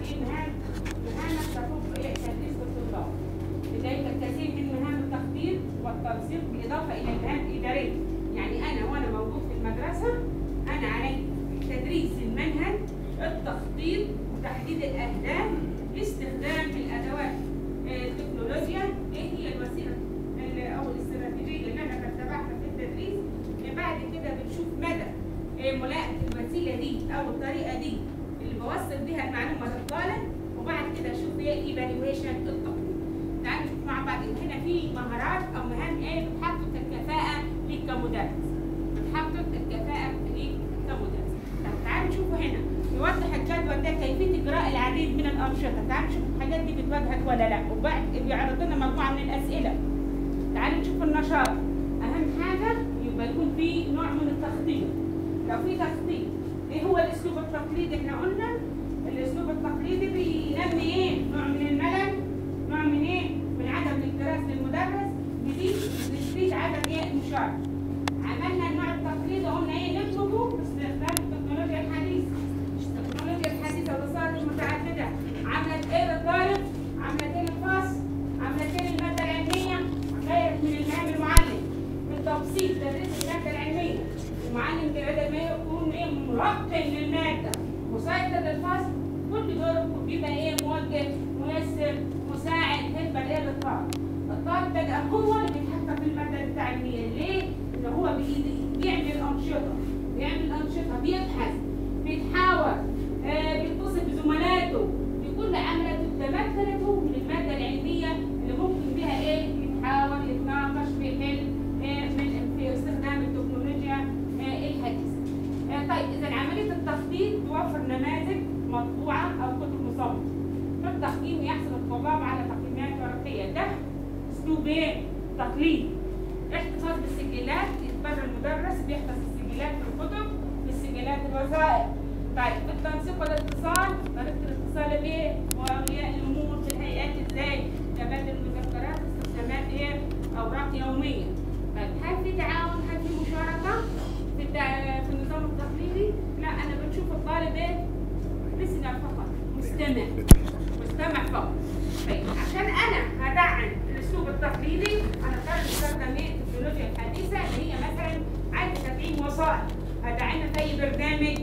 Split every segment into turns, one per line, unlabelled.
ايه مهام مهامك تخص ايه تدريس الطلاب لذلك الكثير من مهام التخطيط والتنسيق بالاضافه الى المهام الاداريه يعني انا وانا موجود في المدرسه انا علي تدريس المنهج التخطيط تحديد الاهداف استخدام الادوات آه، التكنولوجيا ايه هي الوسيله ال- او الاستراتيجيه اللي انا بتبعها في التدريس آه، بعد كده بنشوف مدى آه، ملاءة الوسيله دي او الطريقه دي اللي بوصل بيها المعلومه للطالب وبعد كده اشوف ايه الايفالويشن التقييم تعالوا نشوف مع بعض ان هنا في مهارات او مهام ايه بتحقق الكفاءه ليك كمدرس بتحقق الكفاءه ليك كمدرس طب تعالوا نشوفوا هنا يوضح الجدول ده كيفيه اجراء العديد من الانشطه تعالوا نشوف الحاجات دي بتواجهك ولا لا وبعد بيعرض لنا مجموعه من الاسئله تعالوا نشوف النشاط اهم حاجه يبقى يكون في نوع من التخطيط لو في تخطيط ايه هو الاسلوب التقليدي احنا قلنا الاسلوب التقليدي بينمي ايه نوع من الملل نوع من ايه من عدم الاكتراث للمدرس بيزيد بيزيد عدد ايه المشاركه عملنا النوع التقليدي قلنا ايه نطلبه باستخدام التكنولوجيا الحديثه التكنولوجيا الحديثه والوسائل المتعدده عملت ايه للطالب عملت ايه للفصل عملت ايه للماده العلميه غيرت من المهام المعلم بالتبسيط تدريس الماده العلميه المعلم بدل ما يكون ايه مرقم للماده مسيطر للفصل كل دور بيبقى ايه موجه ميسر مساعد هيبقى ايه للطالب الطالب بقى هو اللي بيتحكم في الماده التعليميه ليه؟ ان هو بإيده- بيعمل انشطه بيعمل انشطه بيبحث بيتحاور آه بيتصل بزملاته بكل عملته تمكنته من الماده العلميه اللي ممكن بها ايه يتحاور يتناقش بيحل آه من في استخدام التكنولوجيا آه الحديثه. آه طيب اذا عمليه التخطيط توفر نماذج مطبوعه او كتب مصممه. في التقييم يحصل الطلاب على تقييمات ورقيه ده اسلوب ايه؟ تقليدي. احتفاظ بالسجلات يتبرع المدرس بيحفظ السجلات في الكتب بالسجلات الوثائق. طيب التنسيق والاتصال طريقه الاتصال بايه؟ واولياء الامور في الهيئات ازاي؟ تبادل المذكرات استخدامات ايه؟ اوراق يوميه. طيب هل في تعاون؟ هل في مشاركه في التع- في النظام التقليدي؟ لا انا بنشوف الطالب ايه؟ لسنا فقط مستمع مستمع فقط طيب عشان انا هدعم الاسلوب التقليدي انا اقدر استخدم ايه التكنولوجيا الحديثه اللي هي مثلا عايزه تدعيم وسائط هدعمها في اي برنامج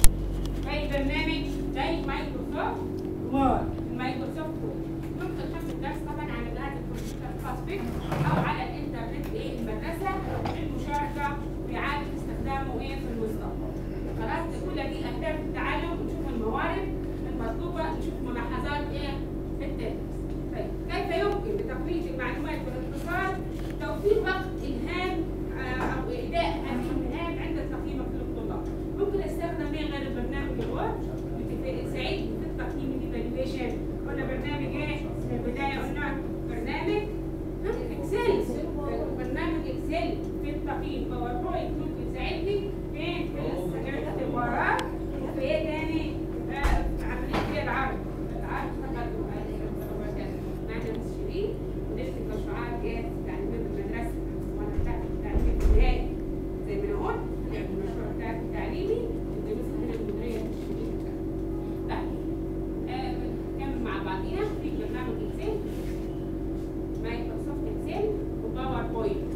في اي برنامج زي مايكروسوفت وورد المايكروسوفت وورد ممكن تحط الدرس طبعا على جهاز الكمبيوتر الخاص بك او على الانترنت ايه المدرسه للمشاركه واعاده استخدامه ايه في المستقبل خلاص كل دي اهداف التعلم نشوف الموارد المطلوبه نشوف ملاحظات ايه في التدريس طيب كيف يمكن لتقليد المعلومات والاتصال توفير وقت الهام آه، او اداء هذه المهام عند تقييمك للطلاب ممكن استخدم ايه غير البرنامج الوورد يساعدني في التقييم الايفالويشن قلنا برنامج ايه في البدايه قلنا برنامج ها، اكسل برنامج اكسل في التقييم باوربوينت ممكن يساعدني في في استجابه الورق وفي ايه تاني آه، في عمليه ايه العرض العرض تقدم معنا مستشارين ونكتب مشروعات ايه تعليمات المدرسه وانا بتاعت التعليم النهائي زي ما انا قلت نعمل المشروع بتاعك التعليمي ندرسها هنا المديريه التشريعيه طيب آه، نكمل مع بعضينا في برنامج اكسل مايكروسوفت اكسل وباوربوينت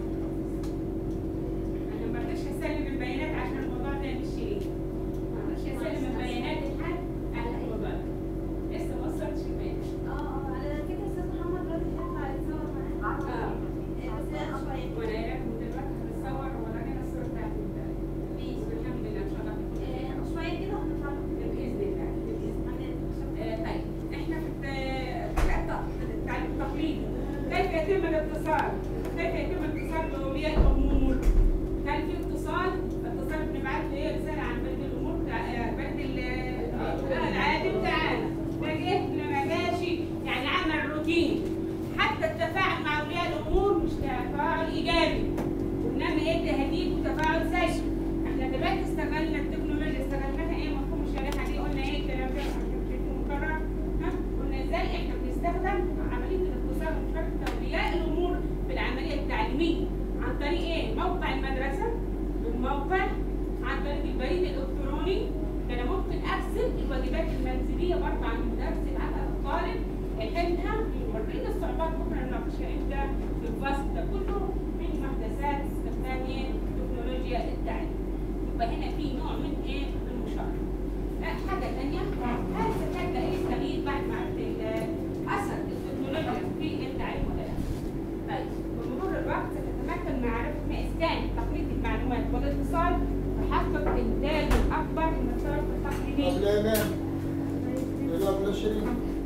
انا ما رضيتش اسلم البيانات عشان الموضوع ده مش شيء ما رضيتش اسلم البيانات لحد على الموضوع ده لسه ما وصلتش البيانات
اه على كده استاذ محمد راضي ينفع يتصور معانا
اه
بس لا شويه
وانا لكم دلوقتي هنصور ورانا الصوره بتاعت البتاع.
ماشي
والحمد لله ان شاء الله تكون
آه، شويه كده ونطلع
باذن الله باذن الله آه، طيب احنا في الت- في الت- التعليم التقليدي كيف يتم الاتصال؟ كيف يتم الاتصال باولياء الامور؟ هل في اتصال؟ اتصال بنبعت له ايه رساله عن برد الامور تع- آه، برد ال- آه، العادي بتاعنا ده جه لما جاش يعني عمل روتين حتى التفاعل مع اولياء الامور مش تفاعل ايجابي وانما ايه تهديد وتفاعل سيء احنا دلوقتي استغلنا التكنولوجيا استغلناها ايه مفهوم الشريحه دي قلنا ايه الكلام ده عشان شايفين مكرر ها قلنا ازاي احنا بنستخدم عمليه الاتصال ومشاركه اولياء الامور في العمليه التعليميه عن طريق ايه؟
21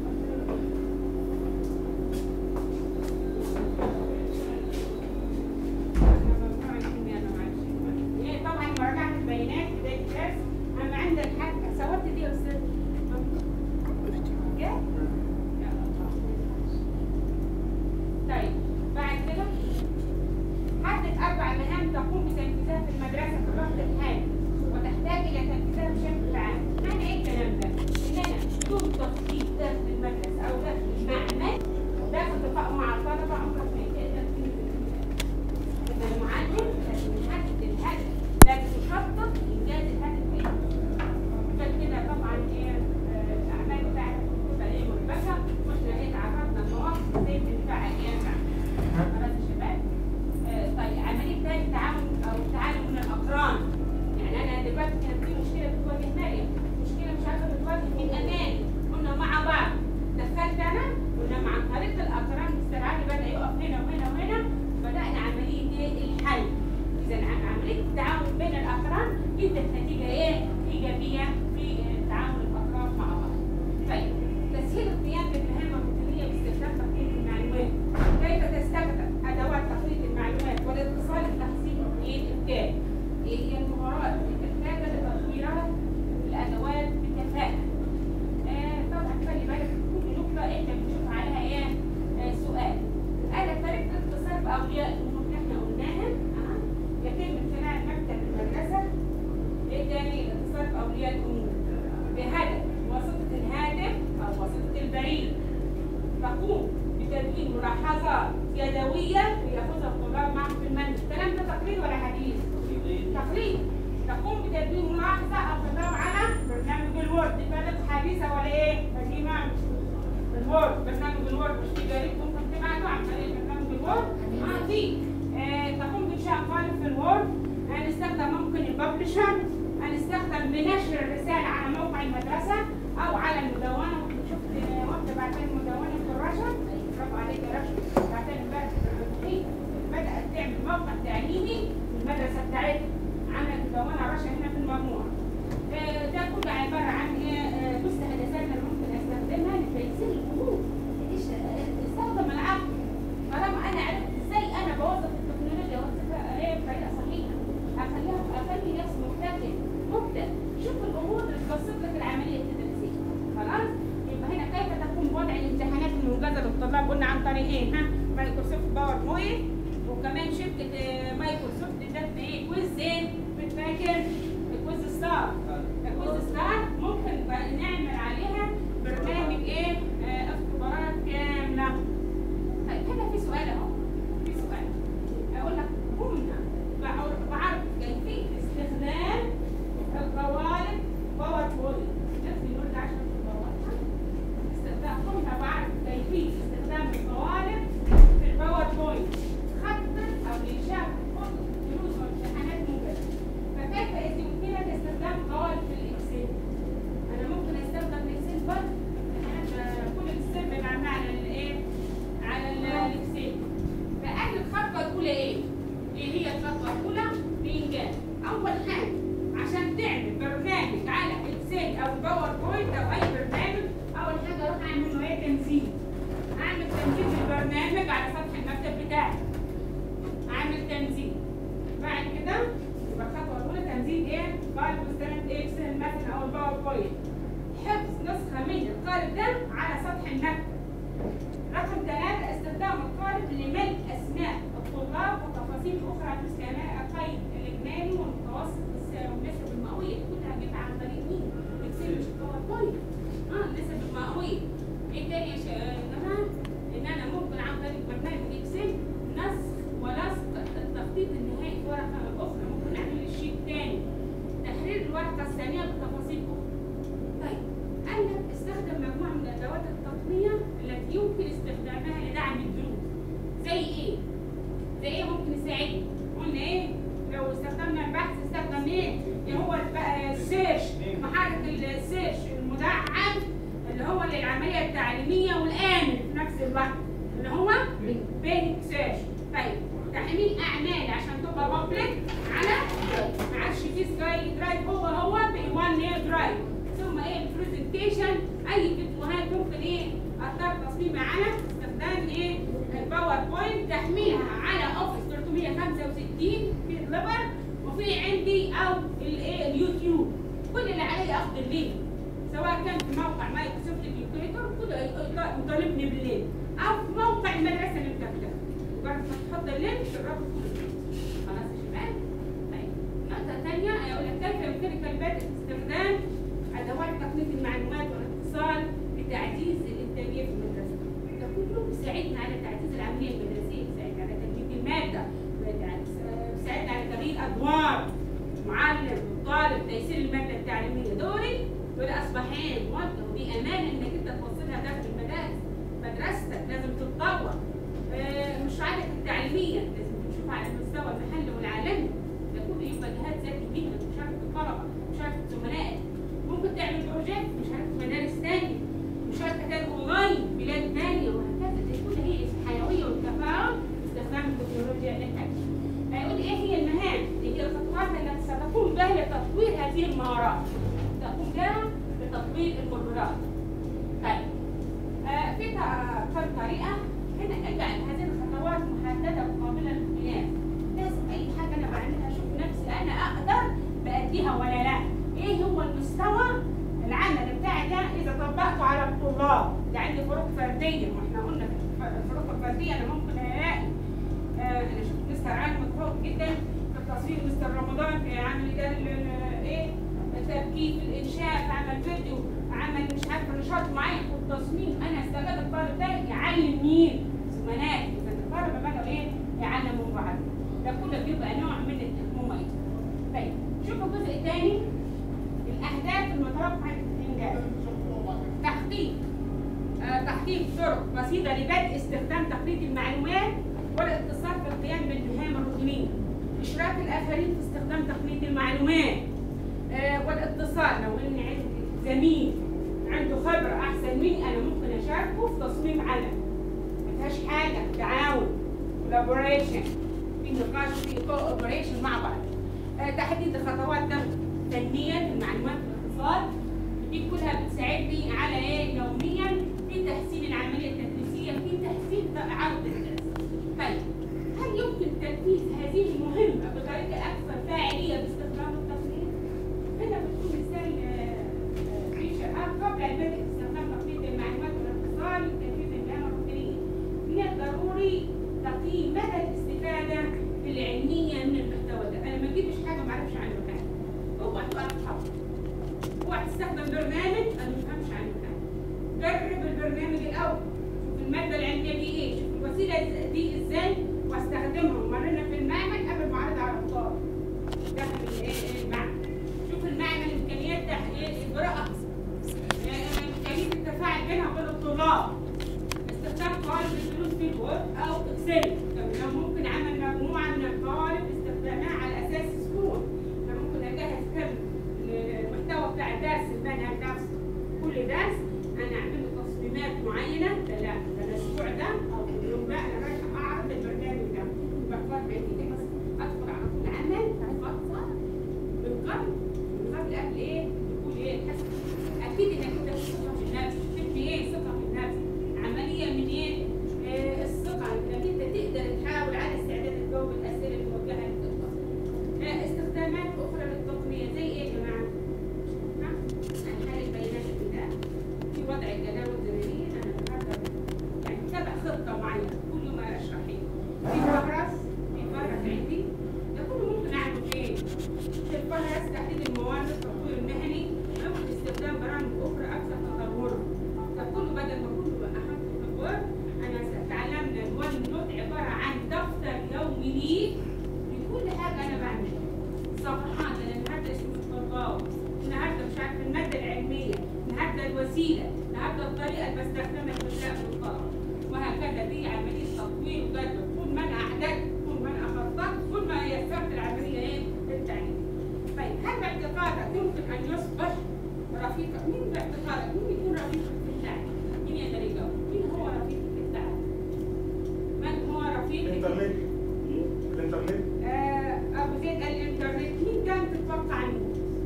إيه طبعا مراجعة البيانات بداية الدرس أما عندك حاجة صورت دي يا أستاذ؟ جاء؟ يا الله. طيب بعد كده حدد أربع مهام تقوم بتنفيذها في المدرسة في الوقت الحالي وتحتاج إلى تنفيذها بشكل عام. معنى إيه الكلام ده؟ إن أنا بدون تخطيط داخل المدرسة أو داخل المعمل داخل اتفاق مع الطلبة عمرك ما تقدر تنفذ يبقى المعلم لازم يحدد الهدف لازم يخطط لإنجاز الهدف إيه؟ غير كده طبعا ايه آه، الاعمال بتاعت الكتب ايه مربكه واحنا ايه تعرضنا لمواقف ازاي بتدفع ايام خلاص يا شباب آه، طيب عمليه تاني التعاون او التعلم من الاقران يعني انا دلوقتي كان في مشكله بتواجه مريم مشكله مش عارفه بتواجه مين امان كنا مع بعض دخلت انا كنا مع طريقه الاقران مستر علي بدا يقف هنا وهنا وهنا بدانا عمليه ايه الحل اذا عمليه التعاون بين الاقران ادت نتيجه ايه ايجابيه في تعاون الاطراف مع بعض. طيب تسهيل القيام بالمهام الروتينيه باستخدام تخطيط المعلومات. كيف تستخدم ادوات تخطيط المعلومات والاتصال بتحصيل ايه الابداع؟ ايه هي المهارات اللي تحتاج لتطويرها الادوات بكفاءه. آه طبعا خلي بالك كل نقطه انت بتشوف عليها ايه آه سؤال. آلة طريقه الاتصال باولياء الامور اللي احنا قلناها آه. يتم من خلال مكتب المدرسه ايه تاني الاتصال باولياء الامور بهدف واسطه الهاتف او واسطه البريد تقوم بتدوين ملاحظات يدويه لياخذها الطلاب معهم في المنزل الكلام ده تقرير ولا حديث؟ تقرير تقوم بتدوين ملاحظه او خطاب على برنامج الوورد دي كانت حديثه ولا ايه؟ قديمه الوورد برنامج الوورد مش في جريد ممكن تبعته عن طريق برنامج الوورد اه في آه تقوم بانشاء قالب في الوورد هنستخدم ممكن الببلشر هنستخدم بنشر الرساله على موقع المدرسه او على المدونه شفت آه، واحده بعتين مدونه كراشه برافو عليك يا رشا بعتين امبارح في الرقيق. بدات تعمل موقع تعليمي في المدرسه بتاعتها عملت مدونه رشا هنا في المجموعه آه، ده كله عباره عن ايه آه، مستحدثات اللي ممكن استخدمها لتيسير الامور إيش استخدم العقل طالما انا عرفت ازاي انا بوظف التكنولوجيا واوظفها ايه بطريقه صحيحه اخليها اخلي نفسي مبتكر مبدع شوف الامور اللي تبسط لك العمليه التدريسيه خلاص يبقى هنا كيف تقوم بوضع الامتحانات الموجزه للطلاب قلنا عن طريق ايه ها مايكروسوفت باور بوينت وكمان شركه آه، مايكروسوفت ده ايه كويز ايه بتفاكر كويز ستار كويز ستار ممكن بقى نعمل عليها برنامج ايه آه، اختبارات كامله طيب هنا في سؤال اهو في سؤال اقول لك قمنا بعر- بعرض كيفيه استخدام القوالب باور بوينت نفس النور ده عشان تبقى استخدام قمنا بعرض كيفيه استخدام القوالب في الباوربوينت خطا او انشاء خطوط دروس وامتحانات موجزه فكيف يمكنك استخدام قوالب في الاكسل؟ انا ممكن استخدم الاكسل برضه امتحانات كل الاكسل بيبقى على الايه؟ على ال- الاكسل فأهل الخطوه الاولى ايه؟ ايه هي الخطوه الاولى؟ بإنجاز اول حاجه عشان تعمل برنامج على اكسل او باوربوينت او اي برنامج اول حاجه اروح اعمل له ايه تنزيل اعمل تنزيل للبرنامج على سطح المكتب بتاعي اعمل تنزيل بعد كده يبقى الخطوه الاولى تنزيل ايه قالب مستند اكسل مثلا او الباوربوينت حفظ نسخه من القالب ده على سطح المكتب رقم ثلاثة استخدام القالب لملء أسماء الطلاب وتفاصيل أخرى مثل القيد الإجمالي والمتوسط والس- والنسب المئوية كلها هجيبها عن طريق مين؟ إكسل مش باوربوينت اه النسب المئوية إيه تاني يا شا- جماعة؟ إن أنا ممكن عن طريق برنامج إكسل نسخ ولصق التخطيط النهائي في ورقة أخرى ممكن أعمل الشيت تاني تحرير الورقة الثانية بتفاصيل أخرى طيب قال لك استخدم مجموعة من الأدوات التقنية التي يمكن استخدامها لدعم الدروس زي إيه؟ زي إيه ممكن يساعدني؟ قلنا إيه؟ لو استخدمنا البحث استخدم إيه؟ اللي هو الب- السيرش محرك السيرش المدعم اللي هو للعملية التعليمية والآمن في نفس الوقت اللي هو بين سيرش طيب تحميل أعمال عشان تبقى بابليك على ما عادش في سكاي درايف هو هو بإيوان نير درايف ثم ايه البرزنتيشن اي فيديوهات تصميمها على استخدام ايه الباوربوينت تحميلها على اوفيس 365 في الليبر وفي عندي او الايه اليوتيوب كل اللي علي اخد اللينك سواء كان في موقع مايكروسوفت الكالكوليتر كل يطالبني باللينك او في موقع المدرسه اللي انت فيها مجرد ما تحط اللينك الرابط كله خلاص يا شباب طيب نقطه ثانيه اقول لك كيف يمكنك البدء باستخدام ادوات تقنيه المعلومات والاتصال لتعزيز الانتاجيه في المدرسه ده كله بيساعدنا على تعزيز العمليه المدرسيه بيساعدنا على تنميه الماده بيساعدنا على تغيير ادوار معلم وطالب تيسير الماده التعليميه دوري دول اصبحين موجه ودي امانه انك انت توصلها داخل المدارس مدرستك لازم تتطور آه، مشروعاتك التعليميه لازم تشوفها على المستوى المحلي والعالمي ده كله يبقى جهات ذاتي منك مشاركه الطلبه مشاركه زملائك ممكن تعمل بروجكت مشاركه مدارس ثانيه مشاركه تاني اونلاين بلاد ثانيه وهكذا دي كلها هي الحيويه والتفاعل باستخدام التكنولوجيا للحاجه هيقول ايه هي المهام اللي هي الخطوات التي ستقوم بها لتطوير هذه المهارات تقوم بها لتطوير القدرات طيب آه في ط- كم طريقه هنا اجعل هذه الخطوات محدده وقابله للقياس لازم اي حاجه انا بعملها اشوف نفسي انا اقدر باديها ولا لا ايه هو المستوى العمل بتاعي ده اذا طبقته على الطلاب ده عندي فروق فرديه واحنا قلنا في الفروق الفرديه انا ممكن الاقي آه، انا شفت مستر علي متفوق جدا في التصوير مستر رمضان في عمل ده ال- ال- ايه التركيب الانشاء عمل فيديو عمل مش عارفه نشاط معين في التصميم انا استفاد الطالب ده يعلم مين؟ زملائي اذا الطلبه بدأوا ايه؟ يعلموا بعض ده كله بيبقى نوع من المميز طيب شوفوا الجزء الثاني الاهداف المتوقعه للانجاز تحقيق آه، تحقيق طرق بسيطة لبدء استخدام تقليد المعلومات والاتصال في القيام بالمهام الروتينية. إشراك الآخرين في استخدام تقنية المعلومات آه، والاتصال لو إن عندي زميل عنده خبرة أحسن مني أنا ممكن أشاركه في تصميم عمل. ما فيهاش حاجة تعاون collaboration في نقاش في cooperation مع بعض. آه، تحديد خطوات تنمية المعلومات والاتصال دي كلها بتساعدني على ايه يوميا في تحسين العمليه التدريسيه في تحسين عرض الدرس. طيب هل يمكن تنفيذ هذه المهمه بطريقه اكثر فاعليه باستخدام التقنيه؟ هنا بتكون مثال آه، آه، في شرح قبل البدء باستخدام تقنيه المعلومات والاتصال لتنفيذ المهام الروتينيه. من الضروري تقييم مدى الاستفاده العلميه من المحتوى ده، انا ما اجيبش حاجه ما اعرفش عنه حاجه. اوعى تبقى تحفظ. اوعى تستخدم برنامج انا ما بفهمش عنه حاجه. جرب البرنامج الاول شوف الماده العلميه دي ايه شوف الوسيله دي ازاي واستخدمها ومرنا في المعمل قبل ما اعرضها على الطالب داخل الايه المعمل شوف المعمل امكانيات تحقيق اجراء امكانيه التفاعل بينها وبين الطلاب استخدام قوالب الفلوس في الوورد او اكسل طب لو ممكن اعمل مجموعه من القوالب استخدامها على اساس سكول انا ممكن اجهز كم المحتوى بتاع الدرس المنهج نفسه كل درس انا اعمل له تصميمات معينه ده لا ده الاسبوع ده او اليوم ده انا رايح اعرض البرنامج ده بختار عندي بس ادخل على طول عمل فتره من قبل من قبل قبل ايه تقول ايه تحس اكيد انك انت ثقه في النفس تبني ايه ثقه في النفس عمليه من ايه آه، الثقه انك انت تقدر تحاول على استعداد تجاوب الاسئله الموجهه للطلاب آه، استخدامات اخرى للتقنيه زي ايه يا جماعه؟ ها؟ الحالة البيانات ده في وضع الجداول الزمنية أنا النهارده يعني تبع خطة معينة كل ما أشرح فيه في فهرس في فهرس عندي ده كله ممكن أعمل فين؟ في الفهرس تحديد المواد التطوير المهني ممكن استخدام برامج أخرى أكثر تطورا ده كله بدل ما كله بقى أحط في الوورد أنا تعلمنا الون نوت عبارة عن دفتر يومي لي لكل حاجة أنا بعملها صفحات انا النهارده اسمه الطلاب النهارده مش عارفه الماده العلميه النهارده الوسيله النهارده الطريقه اللي بستخدمها في مراقبه الطلبه وهكذا دي عمليه تطوير وجدول طول ما انا اعددت طول ما انا خططت طول ما يسرت العمليه ايه التعليم طيب هل باعتقادك يمكن ان يصبح رفيقك مين باعتقادك مين يكون رفيقك في التعليم؟ مين يقدر يجاوب؟ مين هو رفيقك في التعليم؟ من هو رفيقك؟
الانترنت الانترنت
آه، ابو زيد الانترنت مين كان تتوقع عنه؟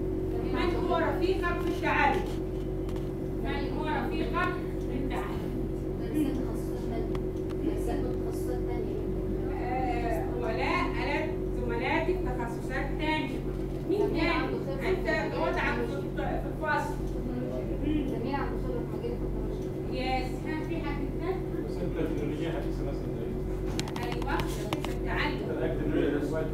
من هو رفيقك في التعلم؟ من هو رفيقك في التعلم؟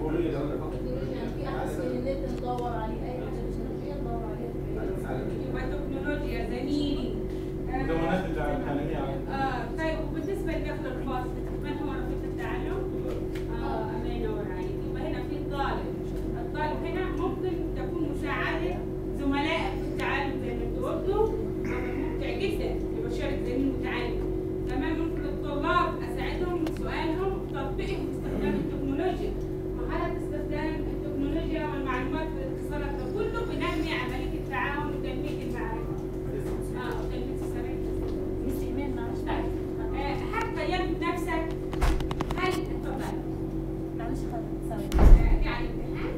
قولي لي انا فقط
يعني في احسن من النت ندور عليه اي حاجه مش عارفين ندور عليها في
يبقى تكنولوجيا زميلي آه،
مدونات التعليمية
اه طيب وبالنسبه للدخل الخاص من هو رفيق التعلم؟ اه الله ينور عليك يبقى هنا في طالب الطالب هنا ممكن تكون مساعدة زملائك في التعلم زي ما انتوا قلتوا ممتع جدا يبقى شارك زميل متعلم كمان ممكن الطلاب اساعدهم من سؤالهم تطبيقهم استخدام التكنولوجيا مهارة استخدام التكنولوجيا والمعلومات والاتصالات ده كله بنمي عملية التعاون وتنمية المعرفة اه وتنمية السرعة
مش ايمان معلش
طيب آه، حتى يمت نفسك هل اتفضل
معلش خالص ثواني
يعني امتحان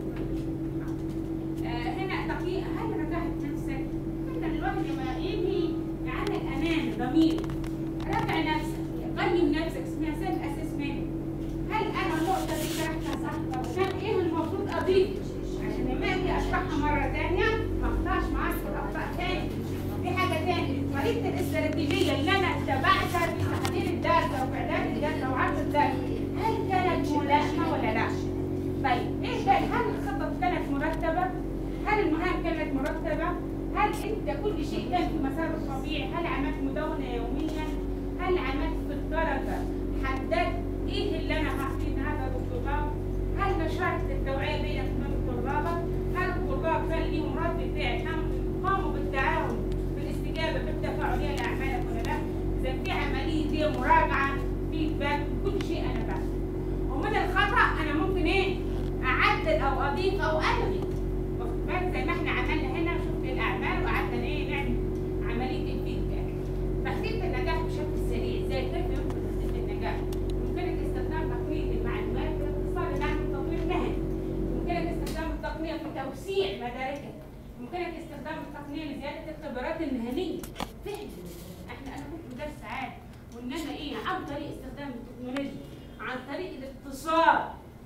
آه، هنا تقييم هل رجعت نفسك؟ انت الواحد لما يجي عندك امان ضمير راجع نفسك قيم نفسك اسمها سيلف اسسمنت هل انا النقطه دي شرحتها صح؟ طب كان ايه المفروض اضيف عشان لما اجي اشرحها مره ثانيه ما اقطعش معاك في الاخطاء تاني دي حاجه تاني طريقه الاستراتيجيه اللي انا اتبعتها في تحضير الدرس او في اعداد الدرس او عرض الدرس هل كانت ملائمه ولا لا؟ طيب ايش ده هل الخطط كانت مرتبه؟ هل المهام كانت مرتبه؟ هل انت كل شيء كان في مساره الطبيعي؟ هل عملت مدونه يوميا؟ هل عملت في الدرجه؟ حددت ايه اللي انا هحكي هذا للطلاب؟ هل نشرت التوعيه بينك وبين طلابك؟ هل الطلاب كان ليهم رد فعل؟ هم قاموا بالتعاون بالاستجابه بالتفاعليه لاعمالك ولا لا؟ اذا في عمليه دي مراجعه فيدباك كل شيء انا بعمله. ومن الخطا انا ممكن ايه اعدل او اضيف او الغي واخد بالك زي ما احنا عملنا هنا شفت الاعمال وقعدنا ايه نعمل عمليه الفيدباك تحقيق النجاح بشكل سريع ازاي كيف يمكن تحقيق النجاح يمكنك استخدام تقنيه المعلومات في الاتصال دعم التطوير المهني يمكنك استخدام التقنيه في توسيع مداركك يمكنك استخدام التقنيه لزياده الخبرات المهنيه فعلا احنا انا كنت مدرس عام وانما ايه عن طريق استخدام التكنولوجيا عن طريق الاتصال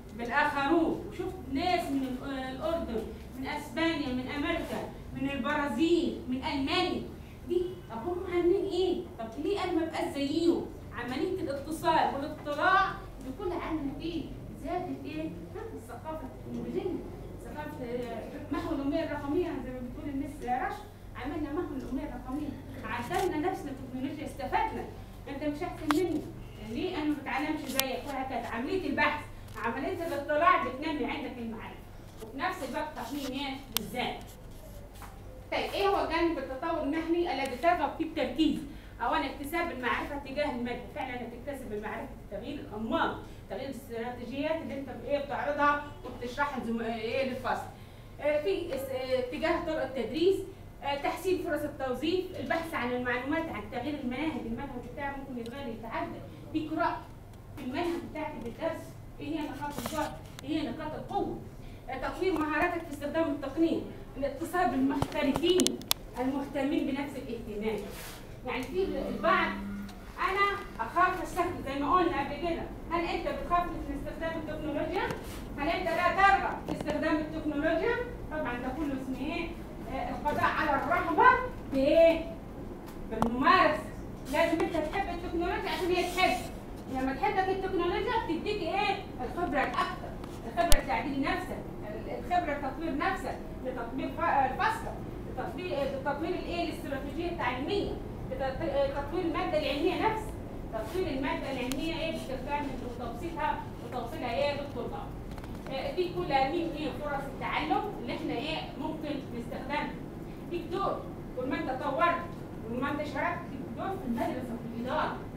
بالاخرون وشفت ناس من ال- الاردن من اسبانيا من امريكا من البرازيل من المانيا دي طب هم عاملين ايه؟ طب ليه انا ما ابقاش زيهم؟ عمليه الاتصال والاطلاع بكل عامل فيه زياده ايه؟ ها، الثقافه التكنولوجيه ثقافه آه، محو الاميه الرقميه زي ما بتقول المس رشا عملنا محو الاميه الرقميه عدلنا نفسنا التكنولوجيا استفدنا انت مش احسن مني ليه انا ما بتعلمش زيك وهكذا عمليه البحث عمليه الاطلاع بتنمي عندك المعرفه وفي نفس الوقت تقنين بالذات طيب ايه هو جانب التطور المهني الذي ترغب فيه التركيز اولا اكتساب المعرفه تجاه الماده فعلا تكتسب المعرفه تغيير الانماط تغيير الاستراتيجيات اللي انت ايه بتعرضها وبتشرحها لزم- ايه للفصل آه، في اس- آه، اتجاه طرق التدريس آه، تحسين فرص التوظيف البحث عن المعلومات عن تغيير المناهج المنهج بتاعه ممكن يتغير يتعدل في قراءة في المنهج بتاعك بالدرس ايه هي نقاط الضعف ايه هي نقاط القوة آه، تطوير مهاراتك في استخدام التقنية الاتصال بالمحترفين المهتمين بنفس الاهتمام يعني في البعض انا اخاف استخدم زي ما قلنا قبل كده هل انت بتخاف من استخدام التكنولوجيا هل انت لا ترغب في استخدام التكنولوجيا طبعا ده كله اسمه ايه آه، القضاء على الرغبه بايه بالممارسه لازم انت تحب التكنولوجيا عشان هي تحب لما تحبك التكنولوجيا بتديك ايه الخبره الاكثر الخبره تعديل نفسك الخبره تطوير نفسك لتطوير ف- الفصل لتطوير لتطوير الايه الاستراتيجيه التعليميه لتط- تطوير الماده العلميه نفسها تطوير الماده العلميه ايه باستخدام وتبسيطها وتوصيلها ايه للطلاب آه، في كل مين ايه فرص التعلم اللي احنا ايه ممكن نستخدمها ليك دور طول ما انت طورت طول ما انت شاركت ليك دور في المدرسه في الاداره